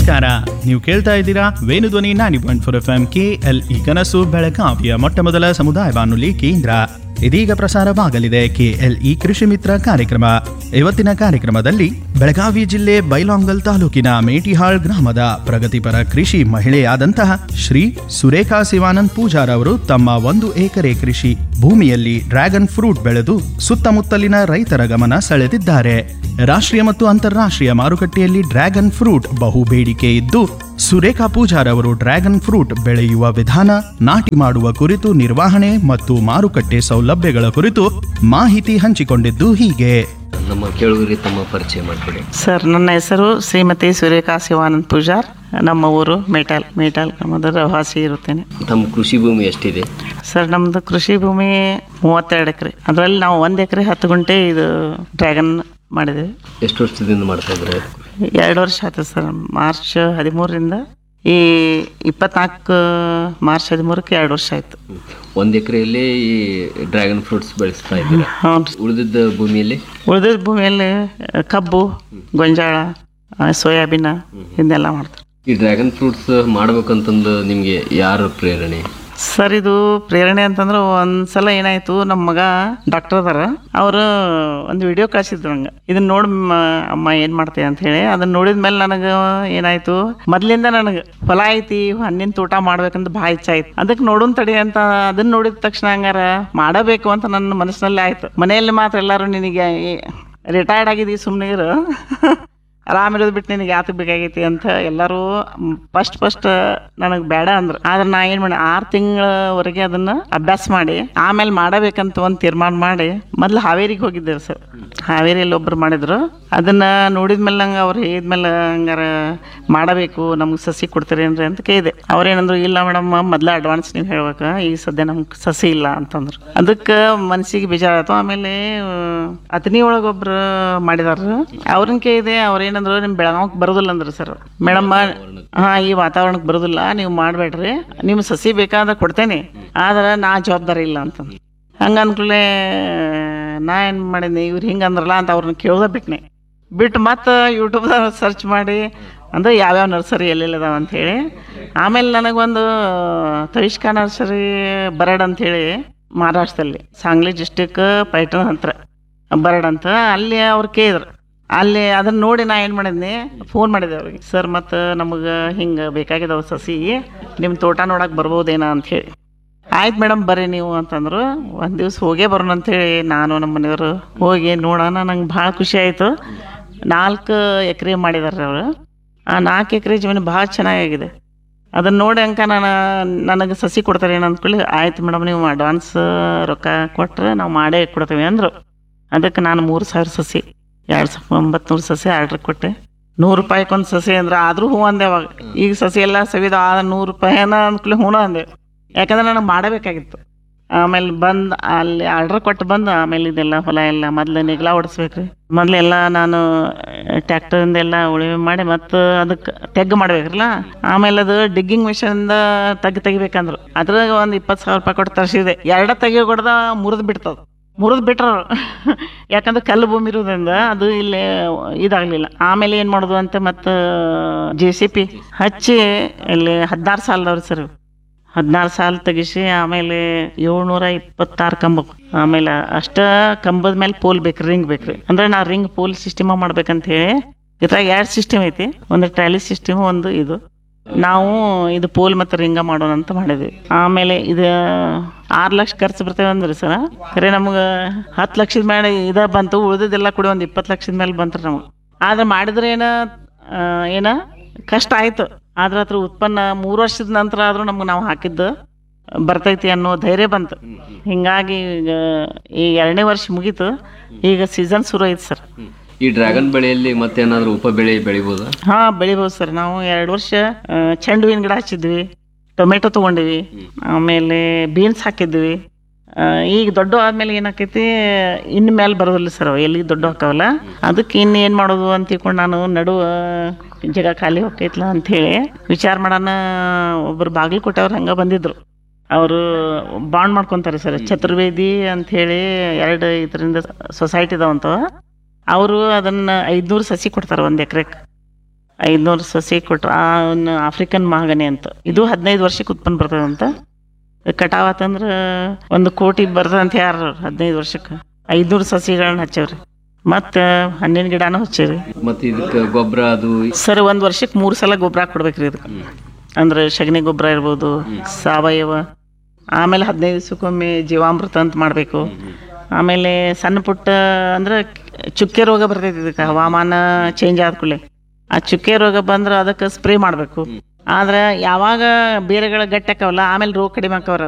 ನಮಸ್ಕಾರ ನೀವು ಕೇಳ್ತಾ ಇದ್ದೀರಾ ವೇಣುಧ್ವನಿ ನಾನಿ point four F M K L E ಕನಸು ಬೆಳಗಾವಿಯ ಮೊಟ್ಟ ಮೊದಲ ಸಮುದಾಯ ಬಾನುಲಿ ಕೇಂದ್ರ ಇದೀಗ ಪ್ರಸಾರವಾಗಲಿದೆ ಕೆಎಲ್ ಇ ಕೃಷಿ ಮಿತ್ರ ಕಾರ್ಯಕ್ರಮ ಇವತ್ತಿನ ಕಾರ್ಯಕ್ರಮದಲ್ಲಿ ಬೆಳಗಾವಿ ಜಿಲ್ಲೆ ಬೈಲಾಂಗಲ್ ತಾಲೂಕಿನ ಮೇಟಿಹಾಳ್ ಗ್ರಾಮದ ಪ್ರಗತಿಪರ ಕೃಷಿ ಮಹಿಳೆಯಾದಂತಹ ಶ್ರೀ ಸುರೇಖಾ ಶಿವಾನಂದ್ ಪೂಜಾರ್ ಅವರು ತಮ್ಮ ಒಂದು ಎಕರೆ ಕೃಷಿ ಭೂಮಿಯಲ್ಲಿ ಡ್ರ್ಯಾಗನ್ ಫ್ರೂಟ್ ಬೆಳೆದು ಸುತ್ತಮುತ್ತಲಿನ ರೈತರ ಗಮನ ಸೆಳೆದಿದ್ದಾರೆ ರಾಷ್ಟ್ರೀಯ ಮತ್ತು ಅಂತಾರಾಷ್ಟ್ರೀಯ ಮಾರುಕಟ್ಟೆಯಲ್ಲಿ ಡ್ರ್ಯಾಗನ್ ಫ್ರೂಟ್ ಬಹು ಬೇಡಿಕೆ ಇದ್ದು ಸುರೇಖಾ ಪೂಜಾರ್ ಅವರು ಡ್ರ್ಯಾಗನ್ ಫ್ರೂಟ್ ಬೆಳೆಯುವ ವಿಧಾನ ನಾಟಿ ಮಾಡುವ ಕುರಿತು ನಿರ್ವಹಣೆ ಮತ್ತು ಮಾರುಕಟ್ಟೆ ಸೌಲಭ್ಯಗಳ ಕುರಿತು ಮಾಹಿತಿ ಹಂಚಿಕೊಂಡಿದ್ದು ಹೀಗೆ ನಮ್ಮ ಕೇಳುಗರಿಗೆ ತಮ್ಮ ಪರಿಚಯ ಮಾಡಿಕೊಡಿ ಸರ್ ನನ್ನ ಹೆಸರು ಶ್ರೀಮತಿ ಸೂರ್ಯಕಾ ಶಿವಾನಂದ್ ಪೂಜಾರ್ ನಮ್ಮ ಊರು ಮೇಟಲ್ ಮೇಟಲ್ ನಮ್ಮದು ರವಾಸಿ ಇರುತ್ತೇನೆ ತಮ್ಮ ಕೃಷಿ ಭೂಮಿ ಎಷ್ಟಿದೆ ಸರ್ ನಮ್ಮದು ಕೃಷಿ ಭೂಮಿ ಮೂವತ್ತೆರಡು ಎಕರೆ ಅದರಲ್ಲಿ ನಾವು ಒಂದು ಎಕರೆ ಹತ್ತು ಗುಂಟೆ ಇದು ಡ್ರ್ಯಾಗನ್ ಮಾಡಿದ್ದೇವೆ ಎಷ್ಟು ವರ್ಷದಿಂದ ಮಾಡ್ತಾ ಇದ್ರೆ ಎರಡು ವರ್ಷ ಆಯ್ತು ಸರ್ ಮಾರ್ಚ್ ಹದಿಮೂರರಿಂದ ಈ ಇಪ್ಪತ್ನಾಲ್ಕು ಮಾರ್ಚ್ ಹದಿಮೂರಕ್ಕೆ ಎರಡು ವರ್ಷ ಆಯಿತು ಒಂದು ಎಕರೆಯಲ್ಲಿ ಈ ಡ್ರ್ಯಾಗನ್ ಫ್ರೂಟ್ಸ್ ಬೆಳೆಸ್ತಾ ಇದ್ದೀರಾ ಹ್ಞೂ ರೀ ಉಳಿದಿದ್ದ ಭೂಮಿಯಲ್ಲಿ ಉಳಿದ ಭೂಮಿಯಲ್ಲಿ ಆ, ಕಬ್ಬು ಗೊಂಜಾಳ ಆ, ಸೋಯಾಬೀನ ಇದನ್ನೆಲ್ಲ ಮಾಡ್ತಾರೆ ಈ ಡ್ರ್ಯಾಗನ್ ಫ್ರೂಟ್ಸ್ ಮಾಡ್ಬೇಕಂತಂದು ನಿಮಗೆ ಯಾರು ಪ್ರೇರಣೆ ಸರ್ ಇದು ಪ್ರೇರಣೆ ಅಂತಂದ್ರೆ ಒಂದ್ಸಲ ಏನಾಯ್ತು ನಮ್ಮ ಮಗ ಡಾಕ್ಟರ್ ಅದಾರ ಅವರು ಒಂದು ವಿಡಿಯೋ ಕಳ್ಸಿದ್ರು ನಂಗೆ ಇದನ್ನ ನೋಡಿ ಅಮ್ಮ ಏನ್ ಮಾಡ್ತೀಯ ಅಂತ ಹೇಳಿ ಅದನ್ನ ನೋಡಿದ ಮೇಲೆ ನನಗೆ ಏನಾಯ್ತು ಮೊದ್ಲಿಂದ ನನಗೆ ಫಲ ಐತಿ ಹಣ್ಣಿನ ತೋಟ ಮಾಡ್ಬೇಕಂತ ಭಾಳ ಇಚ್ಛೆ ಆಯ್ತು ಅದಕ್ಕೆ ನೋಡುನ್ ತಡಿ ಅಂತ ಅದನ್ನ ನೋಡಿದ ತಕ್ಷಣ ಹಂಗಾರ ಮಾಡಬೇಕು ಅಂತ ನನ್ನ ಮನಸ್ಸಿನಲ್ಲಿ ಆಯ್ತು ಮನೆಯಲ್ಲಿ ಮಾತ್ರ ಎಲ್ಲರೂ ನಿನಗೆ ರಿಟೈರ್ಡ್ ಆಗಿದ್ದೀವಿ ಸುಮ್ಮನೆ ಇರು ಆರಾಮಿರೋದು ಬಿಟ್ಟು ನಿನಗೆ ಯಾತಕ್ಕೆ ಬೇಕಾಗೈತಿ ಅಂತ ಎಲ್ಲರೂ ಫಸ್ಟ್ ಫಸ್ಟ್ ನನಗೆ ಬೇಡ ಅಂದ್ರು ಆದ್ರೆ ನಾ ಏನು ಮಾಡಿ ಆರು ತಿಂಗಳವರೆಗೆ ಅದನ್ನ ಅಭ್ಯಾಸ ಮಾಡಿ ಆಮೇಲೆ ಮಾಡಬೇಕಂತ ಒಂದು ತೀರ್ಮಾನ ಮಾಡಿ ಮೊದ್ಲು ಹಾವೇರಿಗೆ ಹೋಗಿದ್ದೇವೆ ಸರ್ ಹಾವೇರಿಯಲ್ಲಿ ಒಬ್ರು ಮಾಡಿದ್ರು ಅದನ್ನ ನೋಡಿದ್ಮೇಲೆ ನಂಗೆ ಅವ್ರು ಹೇಳಿದ್ಮೇಲೆ ಹಂಗಾರ ಮಾಡಬೇಕು ನಮ್ಗೆ ಸಸಿ ಕೊಡ್ತೀರೇನ್ರಿ ಅಂತ ಕೇಳಿದೆ ಅವ್ರೇನಂದ್ರು ಇಲ್ಲ ಮೇಡಮ್ ಮೊದ್ಲ ಅಡ್ವಾನ್ಸ್ ನೀವು ಹೇಳ್ಬೇಕು ಈಗ ಸದ್ಯ ನಮ್ಗೆ ಸಸಿ ಇಲ್ಲ ಅಂತಂದ್ರು ಅದಕ್ಕೆ ಮನಸ್ಸಿಗೆ ಬೇಜಾರಾಯ್ತು ಆಮೇಲೆ ಅತನಿ ಒಳಗೊಬ್ರು ಮಾಡಿದಾರ ಅವ್ರನ್ನ ಕೇಳಿದೆ ಅವ್ರೇನಂದ್ರು ನಿಮ್ ಬೆಳಗಾವಕ್ಕೆ ಬರೋದಿಲ್ಲ ಅಂದ್ರು ಸರ್ ಮೇಡಮ್ ಹಾ ಈ ವಾತಾವರಣಕ್ಕೆ ಬರೋದಿಲ್ಲ ನೀವು ಮಾಡಬೇಡ್ರಿ ನಿಮ್ಮ ಸಸಿ ಬೇಕಾದ ಕೊಡ್ತೇನೆ ಆದ್ರೆ ನಾ ಜವಾಬ್ದಾರಿ ಇಲ್ಲ ಅಂತಂದ್ರು ಹಂಗ ಅನ್ಕೂಲೆ ನಾ ಏನು ಮಾಡಿದ್ನಿ ಇವ್ರು ಹಿಂಗೆ ಅಂದ್ರಲ್ಲ ಅಂತ ಅವ್ರನ್ನ ಕೇಳ್ದ ಬಿಟ್ನೆ ಬಿಟ್ಟು ಮತ್ತೆ ಯೂಟ್ಯೂಬ್ದಾಗ ಸರ್ಚ್ ಮಾಡಿ ಅಂದ್ರೆ ಯಾವ್ಯಾವ ನರ್ಸರಿ ಎಲ್ಲೆಲ್ಲಿ ಅದಾವ ಅಂಥೇಳಿ ಆಮೇಲೆ ನನಗೊಂದು ತವಿಷ್ಕಾ ನರ್ಸರಿ ಬರಡ್ ಅಂಥೇಳಿ ಮಹಾರಾಷ್ಟ್ರದಲ್ಲಿ ಸಾಂಗ್ಲಿ ಡಿಸ್ಟಿಕ್ ಪೈಟನ್ ಹತ್ರ ಬರಡ್ ಅಂತ ಅಲ್ಲಿ ಅವ್ರು ಕೇಳಿದ್ರು ಅಲ್ಲಿ ಅದನ್ನ ನೋಡಿ ನಾ ಏನು ಮಾಡಿದ್ನಿ ಫೋನ್ ಮಾಡಿದೆ ಅವ್ರಿಗೆ ಸರ್ ಮತ್ತು ನಮಗೆ ಹಿಂಗೆ ಬೇಕಾಗಿದಾವ ಸಸಿ ನಿಮ್ಮ ತೋಟ ನೋಡಕ್ಕೆ ಬರ್ಬೋದೇನ ಅಂಥೇಳಿ ಆಯ್ತು ಮೇಡಮ್ ಬರ್ರಿ ನೀವು ಅಂತಂದ್ರು ಒಂದು ದಿವ್ಸ ಹೋಗೇ ಬರೋಣ ಅಂಥೇಳಿ ನಾನು ನಮ್ಮ ಮನೆಯವರು ಹೋಗಿ ನೋಡೋಣ ನಂಗೆ ಭಾಳ ಖುಷಿ ಆಯಿತು ನಾಲ್ಕು ಎಕರೆ ಮಾಡಿದಾರೆ ಅವರು ಆ ನಾಲ್ಕು ಎಕರೆ ಜಮೀನು ಭಾಳ ಚೆನ್ನಾಗಿದೆ ಅದನ್ನ ನೋಡಿ ಅಂಕ ನಾನು ನನಗೆ ಸಸಿ ಕೊಡ್ತಾರೆ ಏನು ಅಂದ್ಕೊಳ್ಳಿ ಆಯ್ತು ಮೇಡಮ್ ನೀವು ಅಡ್ವಾನ್ಸ್ ರೊಕ್ಕ ಕೊಟ್ಟರೆ ನಾವು ಮಾಡೇ ಕೊಡ್ತೀವಿ ಅಂದರು ಅದಕ್ಕೆ ನಾನು ಮೂರು ಸಾವಿರ ಸಸಿ ಎರಡು ಸಾವಿರ ಒಂಬತ್ತು ಸಸಿ ಆರ್ಡ್ರ್ ಕೊಟ್ಟೆ ನೂರು ರೂಪಾಯಿಗೊಂದು ಸಸಿ ಅಂದ್ರೆ ಆದರೂ ಹ್ಞೂ ಅಂದೆ ಅವಾಗ ಈಗ ಸಸಿ ಎಲ್ಲ ಸವಿದ ಆ ನೂರು ರೂಪಾಯಿನ ಅಂದ್ಕೊಳ್ಳಿ ಹ್ಞೂ ಅಂದೆ ಯಾಕಂದ್ರೆ ನನಗೆ ಮಾಡಬೇಕಾಗಿತ್ತು ಆಮೇಲೆ ಬಂದು ಅಲ್ಲಿ ಆರ್ಡ್ರ್ ಕೊಟ್ಟು ಬಂದು ಆಮೇಲೆ ಇದೆಲ್ಲ ಹೊಲ ಎಲ್ಲ ಮೊದ್ಲು ನೆಗ್ಲ ಹೊಡಿಸ್ಬೇಕು ರೀ ಮೊದಲೆಲ್ಲ ನಾನು ಟ್ಯಾಕ್ಟರಿಂದ ಎಲ್ಲ ಉಳುಮೆ ಮಾಡಿ ಮತ್ತು ಅದಕ್ಕೆ ತೆಗ್ಗು ಮಾಡ್ಬೇಕ್ರಲ್ಲ ಆಮೇಲೆ ಅದು ಡಿಗ್ಗಿಂಗ್ ಮಿಷನ್ದ ತೆಗ್ಗು ತೆಗಿಬೇಕಂದ್ರು ಅದ್ರಾಗ ಒಂದು ಇಪ್ಪತ್ತು ಸಾವಿರ ರೂಪಾಯಿ ಕೊಟ್ಟು ತರಿಸಿದೆ ಎರಡ ತೆಗಿ ಕೊಡ್ದ ಮುರಿದು ಬಿಡ್ತದ ಮುರಿದು ಬಿಟ್ರು ಯಾಕಂದ್ರೆ ಕಲ್ಲು ಭೂಮಿ ಇರೋದ್ರಿಂದ ಅದು ಇಲ್ಲಿ ಇದಾಗಲಿಲ್ಲ ಆಮೇಲೆ ಏನು ಮಾಡೋದು ಅಂತ ಮತ್ತು ಜೆ ಸಿ ಪಿ ಹಚ್ಚಿ ಇಲ್ಲಿ ಹದಿನಾರು ಸಾಲದವ್ರು ಸರ್ ಇವು. ಹದಿನಾರು ಸಾಲ ತೆಗಿಸಿ ಆಮೇಲೆ ಏಳ್ನೂರ ಇಪ್ಪತ್ತಾರು ಕಂಬ ಆಮೇಲೆ ಅಷ್ಟ ಕಂಬದ ಮೇಲೆ ಪೋಲ್ ಬೇಕು ರಿಂಗ್ ಬೇಕ್ರಿ ಅಂದ್ರೆ ನಾ ರಿಂಗ್ ಪೋಲ್ ಸಿಸ್ಟಮ್ ಮಾಡ್ಬೇಕಂತ ಹೇಳಿ ಇದ್ರಾಗ ಎರಡು ಸಿಸ್ಟಮ್ ಐತಿ ಒಂದು ಟ್ರಾಲಿ ಸಿಸ್ಟಮ್ ಒಂದು ಇದು ನಾವು ಇದು ಪೋಲ್ ಮತ್ತು ರಿಂಗ ಮಾಡೋಣ ಅಂತ ಮಾಡಿದ್ವಿ ಆಮೇಲೆ ಇದು ಆರು ಲಕ್ಷ ಖರ್ಚು ಬರ್ತೇವೆ ಅಂದ್ರಿ ಸರ ಖರೆ ನಮ್ಗೆ ಹತ್ತು ಲಕ್ಷದ ಮೇಲೆ ಇದ ಬಂತು ಉಳಿದಿದ್ದೆಲ್ಲ ಕೂಡ ಒಂದು ಇಪ್ಪತ್ತು ಲಕ್ಷದ ಮೇಲೆ ಬಂತ್ರಿ ನಮಗೆ ಆದ್ರೆ ಮಾಡಿದ್ರೆ ಏನ ಆ, ಏನ ಕಷ್ಟ ಆಯ್ತು ಆದ್ರೆ ಅದ್ರ ಉತ್ಪನ್ನ ಮೂರು ವರ್ಷದ ನಂತರ ಆದ್ರೂ ನಮ್ಗೆ ನಾವು ಹಾಕಿದ್ದು ಬರ್ತೈತಿ ಅನ್ನೋ ಧೈರ್ಯ ಬಂತು ಹಿಂಗಾಗಿ ಈಗ ಈ ಎರಡನೇ ವರ್ಷ ಮುಗೀತು ಈಗ ಸೀಸನ್ ಶುರು ಐತಿ ಸರ್ ಈ ಡ್ರ್ಯಾಗನ್ ಬೆಳೆಯಲ್ಲಿ ಮತ್ತೇನಾದ್ರೂ ಉಪ ಬೆಳೆ ಬೆಳಿಬೋದಾ ಹಾ ಬೆಳಿಬೋದು ಸರ್ ನಾವು ಎರಡು ವರ್ಷ ಆ, ಚೆಂಡು ಹೂವಿನ ಗಿಡ ಹಚ್ಚಿದ್ವಿ ಟೊಮೆಟೊ ತೊಗೊಂಡಿವಿ ಆಮೇಲೆ ಬೀನ್ಸ್ ಹಾಕಿದ್ವಿ ಆ, ಈಗ ದೊಡ್ಡ ಆದ್ಮೇಲೆ ಏನಾಕೈತಿ ಇನ್ನು ಮೇಲೆ ಬರೋದಿಲ್ಲ ಸರ್ ಅವು ಎಲ್ಲಿ ದೊಡ್ಡ ಹಾಕವಲ್ಲ ಅದಕ್ಕೆ ಇನ್ನು ಏನು ಮಾಡೋದು ಅಂತ ತಿಳ್ಕೊಂಡು ನಾನು ನಡುವ ಜಾಗ ಖಾಲಿ ಹೋಗ್ತೈತ್ಲ ಅಂಥೇಳಿ ವಿಚಾರ ಮಾಡೋಣ ಒಬ್ಬರು ಬಾಗಲಕೋಟೆಯವ್ರು ಹಂಗೆ ಬಂದಿದ್ರು ಅವರು ಬಾಂಡ್ ಮಾಡ್ಕೊತಾರೆ ಸರ್ ಚತುರ್ವೇದಿ ಅಂಥೇಳಿ ಎರಡು ಇದರಿಂದ ಸೊಸೈಟಿ ಇದಾವಂತವ ಅವರು ಅದನ್ನ ಐದ್ನೂರು ಸಸಿ ಕೊಡ್ತಾರೆ ಒಂದು ಎಕರೆಗೆ ಐದ್ನೂರು ಸಸಿ ಕೊಟ್ರು ಆ ಒಂದು ಆಫ್ರಿಕನ್ ಮಹಾಗನಿ ಅಂತ ಇದು ಹದಿನೈದು ವರ್ಷಕ್ಕೆ ಉತ್ಪನ್ನ ಬರ್ತದಂತ ಕಟಾವ್ ಆತಂದ್ರೆ ಒಂದು ಕೋಟಿ ಬರ್ತದಂತ ಯಾರು ಹದಿನೈದು ವರ್ಷಕ್ಕೆ ಐದ್ನೂರು ಸಸಿಗಳನ್ನ ಹಚ್ಚೇವ್ರಿ ಮತ್ತು ಹಣ್ಣಿನ ಗಿಡನೂ ಹಚ್ಚೇವಿ ಮತ್ತು ಇದಕ್ಕೆ ಗೊಬ್ಬರ ಅದು ಸರ್ ಒಂದು ವರ್ಷಕ್ಕೆ ಮೂರು ಸಲ ಗೊಬ್ಬರ ಕೊಡ್ಬೇಕ್ರಿ ಇದಕ್ಕೆ ಅಂದ್ರೆ ಸಗಣಿ ಗೊಬ್ಬರ ಇರ್ಬೋದು ಸಾವಯವ ಆಮೇಲೆ ಹದಿನೈದು ದಿವಸಕ್ಕೊಮ್ಮೆ ಜೀವಾಮೃತ ಅಂತ ಮಾಡಬೇಕು ಆಮೇಲೆ ಸಣ್ಣ ಪುಟ್ಟ ಅಂದ್ರೆ ಚುಕ್ಕೆ ರೋಗ ಬರ್ತೈತಿ ಇದಕ್ಕೆ ಹವಾಮಾನ ಚೇಂಜ್ ಆದ ಕೂಡಲೇ ಆ ಚುಕ್ಕೆ ರೋಗ ಬಂದ್ರೆ ಅದಕ್ಕೆ ಸ್ಪ್ರೇ ಮಾಡಬೇಕು ಆದ್ರೆ ಯಾವಾಗ ಬೇರೆಗಳ ಗಟ್ಟಿ ಆಕವಲ್ಲ ಆಮೇಲೆ ರೋಗ ಕಡಿಮೆ ಆಕವ್ರ